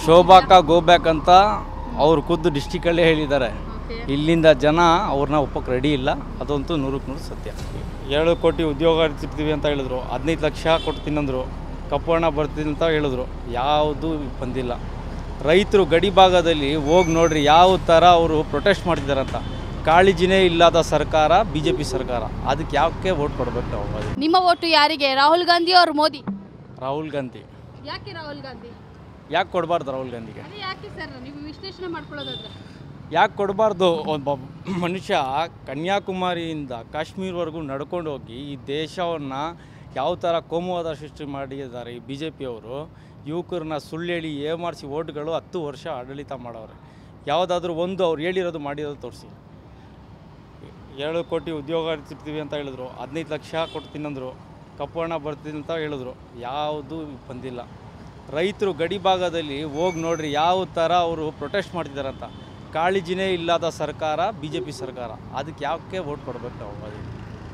ಶೋಭಾಕ go back ಅಂತ ಅವ್ರು ಖುದ್ದು ಡಿಸ್ಟಿಕಲ್ಲೇ ಹೇಳಿದ್ದಾರೆ ಇಲ್ಲಿಂದ ಜನ ಅವ್ರನ್ನ ಒಪ್ಪಕ್ಕೆ ರೆಡಿ ಇಲ್ಲ ಅದಂತೂ ನೂರಕ್ಕೆ ನೂರು ಸತ್ಯ ಏಳು ಕೋಟಿ ಉದ್ಯೋಗ ಸಿಗ್ತೀವಿ ಅಂತ ಹೇಳಿದ್ರು ಹದಿನೈದು ಲಕ್ಷ ಕೊಡ್ತೀನಿ ಅಂದರು ಕಪ್ಪು ಹಣ ಬರ್ತೀನಿ ಅಂತ ಹೇಳಿದ್ರು ಯಾವುದು ಬಂದಿಲ್ಲ ರೈತರು ಗಡಿ ಭಾಗದಲ್ಲಿ ಹೋಗಿ ನೋಡ್ರಿ ಯಾವ ಥರ ಅವರು ಪ್ರೊಟೆಸ್ಟ್ ಮಾಡ್ತಿದ್ದಾರಂತ ಕಾಳಜಿನೇ ಇಲ್ಲದ ಸರ್ಕಾರ ಬಿ ಜೆ ಪಿ ಸರ್ಕಾರ ಅದಕ್ಕೆ ಯಾಕೆ ವೋಟ್ ಕೊಡ್ಬೇಕು ನಾವು ಅದಕ್ಕೆ ನಿಮ್ಮ ಓಟು ಯಾರಿಗೆ ರಾಹುಲ್ ಗಾಂಧಿ ಅವ್ರ ಮೋದಿ ರಾಹುಲ್ ಗಾಂಧಿ ಯಾಕೆ ರಾಹುಲ್ ಗಾಂಧಿ ಯಾಕೆ ಕೊಡಬಾರ್ದು ರಾಹುಲ್ ಗಾಂಧಿಗೆ ಅದೇ ಯಾಕೆ ಸರ್ ನೀವು ವಿಶ್ಲೇಷಣೆ ಮಾಡ್ಕೊಳ್ಳೋದಾದ್ರೆ ಯಾಕೆ ಕೊಡಬಾರ್ದು ಒಬ್ಬ ಮನುಷ್ಯ ಕನ್ಯಾಕುಮಾರಿಯಿಂದ ಕಾಶ್ಮೀರವರೆಗೂ ನಡ್ಕೊಂಡು ಹೋಗಿ ಈ ದೇಶವನ್ನು ಯಾವ ಥರ ಕೋಮುವಾದ ಸೃಷ್ಟಿ ಮಾಡಿದ್ದಾರೆ ಈ ಬಿ ಜೆ ಪಿಯವರು ಯುವಕರನ್ನ ಸುಳ್ಳು ಹೇಳಿ ಏಮಾರಿಸಿ ಓಟ್ಗಳು ಹತ್ತು ವರ್ಷ ಆಡಳಿತ ಮಾಡವ್ರೆ ಯಾವುದಾದ್ರೂ ಒಂದು ಅವ್ರು ಹೇಳಿರೋದು ಮಾಡಿರೋದು ತೋರಿಸಿ ಏಳು ಕೋಟಿ ಉದ್ಯೋಗ ಸಿಗ್ತೀವಿ ಅಂತ ಹೇಳಿದ್ರು ಹದಿನೈದು ಲಕ್ಷ ಕೊಡ್ತೀನಿ ಅಂದರು ಕಪ್ಪು ಹಣ ಬರ್ತೀನಿ ಅಂತ ಹೇಳಿದ್ರು ಯಾವುದು ಬಂದಿಲ್ಲ ರೈತರು ಗಡಿ ಭಾಗದಲ್ಲಿ ಹೋಗಿ ನೋಡ್ರಿ ಯಾವ ಥರ ಅವರು ಪ್ರೊಟೆಸ್ಟ್ ಮಾಡ್ತಿದ್ದಾರಂತ ಕಾಳಜಿನೇ ಇಲ್ಲದ ಸರ್ಕಾರ ಬಿ ಜೆ ಪಿ ಸರ್ಕಾರ ಅದಕ್ಕೆ ಯಾಕೆ ವೋಟ್ ಕೊಡ್ಬೇಕು ನಾವು ಅದಕ್ಕೆ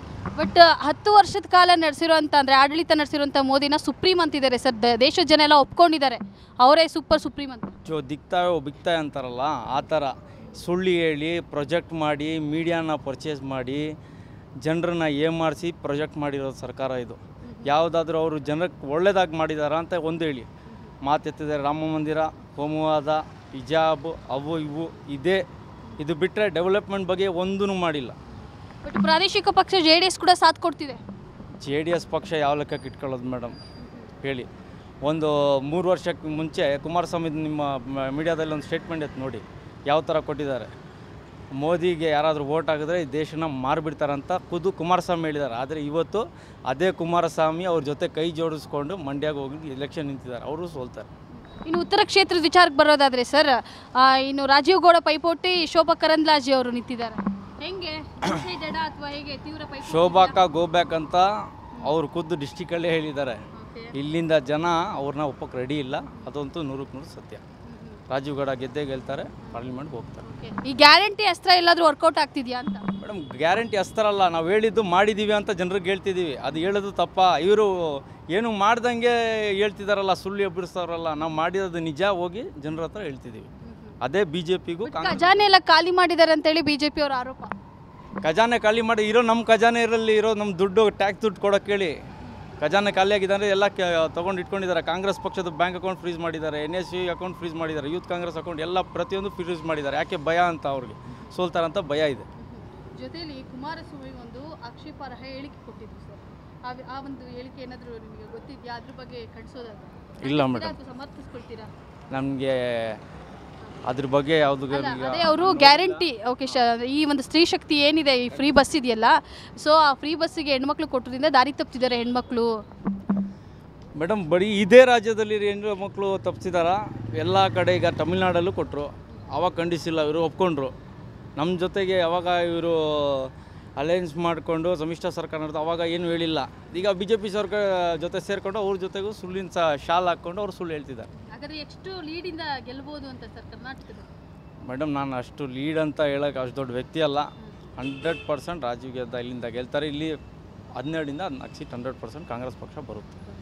ಬಟ್ ಹತ್ತು ವರ್ಷದ ಕಾಲ ನಡೆಸಿರುವಂತ ಅಂದ್ರೆ ಆಡಳಿತ ನಡೆಸಿರುವಂತ ಮೋದಿನ ಸುಪ್ರೀಂ ಅಂತಿದ್ದಾರೆ ಸರ್ ದೇಶದ ಜನ ಎಲ್ಲ ಒಪ್ಕೊಂಡಿದ್ದಾರೆ ಅವರೇ ಸೂಪರ್ ಸುಪ್ರೀಂ ಅಂತ ಜೋ ದಿಕ್ತಾಯೋ ಬಿಕ್ತಾಯ ಅಂತಾರಲ್ಲ ಆ ಥರ ಸುಳ್ಳು ಹೇಳಿ ಪ್ರೊಜೆಕ್ಟ್ ಮಾಡಿ ಮೀಡಿಯಾನ ಪರ್ಚೇಸ್ ಮಾಡಿ ಜನರನ್ನ ಏಮಾರಿಸಿ ಪ್ರೊಜೆಕ್ಟ್ ಮಾಡಿರೋ ಸರ್ಕಾರ ಇದು ಯಾವುದಾದ್ರೂ ಅವರು ಜನಕ್ಕೆ ಒಳ್ಳೇದಾಗಿ ಮಾಡಿದಾರ ಅಂತ ಒಂದು ಹೇಳಿ ಮಾತೆತ್ತಿದ್ದಾರೆ ರಾಮ ಮಂದಿರ ಕೋಮುವಾದ ಹಿಜಾಬ್ ಅವು ಇವು ಇದೇ ಇದು ಬಿಟ್ಟರೆ ಡೆವಲಪ್ಮೆಂಟ್ ಬಗ್ಗೆ ಒಂದೂ ಮಾಡಿಲ್ಲ ಬಟ್ ಪ್ರಾದೇಶಿಕ ಪಕ್ಷ ಜೆ ಡಿ ಎಸ್ ಕೂಡ ಸಾಥ್ ಕೊಡ್ತಿದೆ ಜೆ ಡಿ ಎಸ್ ಪಕ್ಷ ಯಾವ ಲೆಕ್ಕಕ್ಕೆ ಇಟ್ಕೊಳ್ಳೋದು ಮೇಡಮ್ ಹೇಳಿ ಒಂದು ಮೂರು ವರ್ಷಕ್ಕೆ ಮುಂಚೆ ಕುಮಾರಸ್ವಾಮಿ ನಿಮ್ಮ ಮೀಡಿಯಾದಲ್ಲಿ ಒಂದು ಸ್ಟೇಟ್ಮೆಂಟ್ ಎತ್ತು ನೋಡಿ ಯಾವ ಥರ ಕೊಟ್ಟಿದ್ದಾರೆ ಮೋದಿಗೆ ಯಾರಾದರೂ ವೋಟ್ ಹಾಕಿದ್ರೆ ಈ ದೇಶನ ಮಾರಿಬಿಡ್ತಾರಂತ ಖುದ್ದು ಕುಮಾರಸ್ವಾಮಿ ಹೇಳಿದ್ದಾರೆ ಆದರೆ ಇವತ್ತು ಅದೇ ಕುಮಾರಸ್ವಾಮಿ ಅವ್ರ ಜೊತೆ ಕೈ ಜೋಡಿಸ್ಕೊಂಡು ಮಂಡ್ಯಾಗ ಹೋಗಿ ಎಲೆಕ್ಷನ್ ನಿಂತಿದ್ದಾರೆ ಅವರು ಸೋಲ್ತಾರೆ ಇನ್ನು ಉತ್ತರ ಕ್ಷೇತ್ರದ ವಿಚಾರಕ್ಕೆ ಬರೋದಾದ್ರೆ ಸರ್ ಆ, ಇನ್ನು ರಾಜೀವ್ ಗೌಡ ಪೈಪೋಟಿ ಶೋಭಾ ಕರಂದ್ಲಾಜೆ ಅವರು ನಿಂತಿದ್ದಾರೆ ಹೆಂಗೆ ಜಡ ಅಥವಾ ಹೇಗೆ ತೀವ್ರ ಪೈಪೋಟಿ ಶೋಭಾಕ ಗೋ ಬ್ಯಾಕ್ ಅಂತ ಅವ್ರು ಖುದ್ದು ಡಿಸ್ಟಿಕಲ್ಲೇ ಹೇಳಿದ್ದಾರೆ ಇಲ್ಲಿಂದ ಜನ ಅವ್ರನ್ನ ಒಪ್ಪಕ್ಕೆ ರೆಡಿ ಇಲ್ಲ ಅದಂತೂ ನೂರಕ್ಕೆ ನೂರು ಸತ್ಯ ರಾಜೀವ್ ಗೌಡ ಗೆದ್ದೇ ಗೆಲ್ತಾರೆ ಪಾರ್ಲಿಮೆಂಟ್ಗೆ ಹೋಗ್ತಾರೆ ಈ ಗ್ಯಾರಂಟಿ ಅಸ್ತ್ರ ಎಲ್ಲಾದ್ರೂ ವರ್ಕೌಟ್ ಆಗ್ತಿದ್ಯಾ ಅಂತ ಮೇಡಮ್ ಗ್ಯಾರಂಟಿ ಅಸ್ತಾರಲ್ಲ ನಾವು ಹೇಳಿದ್ದು ಮಾಡಿದ್ದೀವಿ ಅಂತ ಜನರಿಗೆ ಹೇಳ್ತಿದ್ದೀವಿ ಅದು ಹೇಳೋದು ತಪ್ಪ ಇವರು ಏನು ಮಾಡ್ದಂಗೆ ಹೇಳ್ತಿದಾರಲ್ಲ ಸುಳ್ಳು ಎಬ್ಬಿಸ್ತಾರಲ್ಲ ನಾವು ಮಾಡಿರೋದು ನಿಜ ಹೋಗಿ ಜನರ ಹತ್ರ ಹೇಳ್ತಿದ್ದೀವಿ ಅದೇ ಬಿ ಜೆ ಪಿಗೂ ಖಜಾನೆ ಎಲ್ಲ ಖಾಲಿ ಮಾಡಿದ್ದಾರೆ ಅಂತೇಳಿ ಬಿಜೆಪಿ ಅವರ ಆರೋಪ ಖಜಾನೆ ಖಾಲಿ ಮಾಡಿ ಇರೋ ನಮ್ಮ ಖಜಾನೆ ಇರಲ್ಲಿ ಇರೋ ನಮ್ಮ ದುಡ್ಡು ಟ್ಯಾಕ್ಸ್ ದುಡ್ಡು ಕೊಡೋಕೆ ಹೇಳಿ ಖಜಾನೆ ಖಾಲಿ ಆಗಿದೆ ಅಂದರೆ ಎಲ್ಲ ತೊಗೊಂಡು ಇಟ್ಕೊಂಡಿದ್ದಾರೆ ಕಾಂಗ್ರೆಸ್ ಪಕ್ಷದ ಬ್ಯಾಂಕ್ ಅಕೌಂಟ್ ಫ್ರೀಸ್ ಮಾಡಿದ್ದಾರೆ N S C account freeze ಮಾಡಿದ್ದಾರೆ ಯೂತ್ ಕಾಂಗ್ರೆಸ್ ಅಕೌಂಟ್ ಎಲ್ಲ ಪ್ರತಿಯೊಂದು ಫ್ರೀಸ್ ಮಾಡಿದ್ದಾರೆ ಯಾಕೆ ಭಯ ಅಂತ ಅವ್ರಿಗೆ ಸೋಲ್ತಾರಂತ ಭಯ ಇದೆ ಜೊತೆಲಿ ಕುಮಾರಸ್ವಾಮಿ ಒಂದು ಆಕ್ಷೇಪಾರ್ಹ ಹೇಳಿಕೆ ಕೊಟ್ಟಿದ್ರು ಸರ್ ಆ ಒಂದು ಹೇಳಿಕೆ ಏನಾದರೂ ನಿಮಗೆ ಗೊತ್ತಿದೆಯಾ ಅದ್ರ ಬಗ್ಗೆ ಕಳಿಸೋದಾದ್ರೆ ಇಲ್ಲ ಮೇಡಮ್ ಸಮರ್ಥಿಸ್ಕೊಳ್ತೀರಾ ನಮಗೆ ಅದ್ರ ಬಗ್ಗೆ ಯಾವುದು ಅದೇ ಅವರು ಗ್ಯಾರಂಟಿ ಓಕೆ ಈ ಒಂದು ಸ್ತ್ರೀ ಶಕ್ತಿ ಏನಿದೆ ಈ ಫ್ರೀ ಬಸ್ ಇದೆಯಲ್ಲ ಸೊ ಆ ಫ್ರೀ ಬಸ್ಸಿಗೆ ಹೆಣ್ಮಕ್ಳು ಕೊಟ್ಟರಿಂದ ದಾರಿ ತಪ್ಪಿದ್ದಾರೆ ಹೆಣ್ಮಕ್ಳು ಮೇಡಮ್ ಬರೀ ಇದೇ ರಾಜ್ಯದಲ್ಲಿ ಹೆಣ್ಣು ಮಕ್ಕಳು ತಪ್ಪಿಸಿದಾರ ಎಲ್ಲ ಕಡೆ ಈಗ ತಮಿಳ್ನಾಡಲ್ಲೂ ಕೊಟ್ಟರು ಅವಾಗ ಖಂಡಿಸಿಲ್ಲ ಇವರು ಒಪ್ಕೊಂಡ್ರು ನಮ್ಮ ಜೊತೆಗೆ ಅವಾಗ ಇವರು ಅಲಯನ್ಸ್ ಮಾಡಿಕೊಂಡು ಸಮ್ಮಿಶ್ರ ಸರ್ಕಾರ ನಡೆದು ಅವಾಗ ಏನು ಹೇಳಿಲ್ಲ ಈಗ ಬಿ ಜೆ ಪಿ ಸರ್ಕಾರ ಜೊತೆ ಸೇರಿಕೊಂಡು ಅವ್ರ ಜೊತೆಗೂ ಸುಳ್ಳಿನ ಸ ಶಾಲ್ ಹಾಕ್ಕೊಂಡು ಅವ್ರು ಸುಳ್ಳು ಹೇಳ್ತಿದ್ದಾರೆ ಹಾಗಾದ್ರೆ ಎಷ್ಟು ಲೀಡಿಂದ ಗೆಲ್ಬೋದು ಅಂತ ಸರ್ ಕರ್ನಾಟಕದ ಮೇಡಮ್ ನಾನು ಅಷ್ಟು ಲೀಡ್ ಅಂತ ಹೇಳೋಕೆ ಅಷ್ಟು ದೊಡ್ಡ ವ್ಯಕ್ತಿ ಅಲ್ಲ ಹಂಡ್ರೆಡ್ ಪರ್ಸೆಂಟ್ ರಾಜೀವ್ ಗೆದ್ದ ಇಲ್ಲಿಂದ ಗೆಲ್ತಾರೆ ಇಲ್ಲಿ ಹನ್ನೆರಡರಿಂದ ಹದಿನಾಲ್ಕು ಸೀಟ್ ಹಂಡ್ರೆಡ್ ಪರ್ಸೆಂಟ್ ಕಾಂಗ್ರೆಸ್ ಪಕ್ಷ ಬರುತ್ತೆ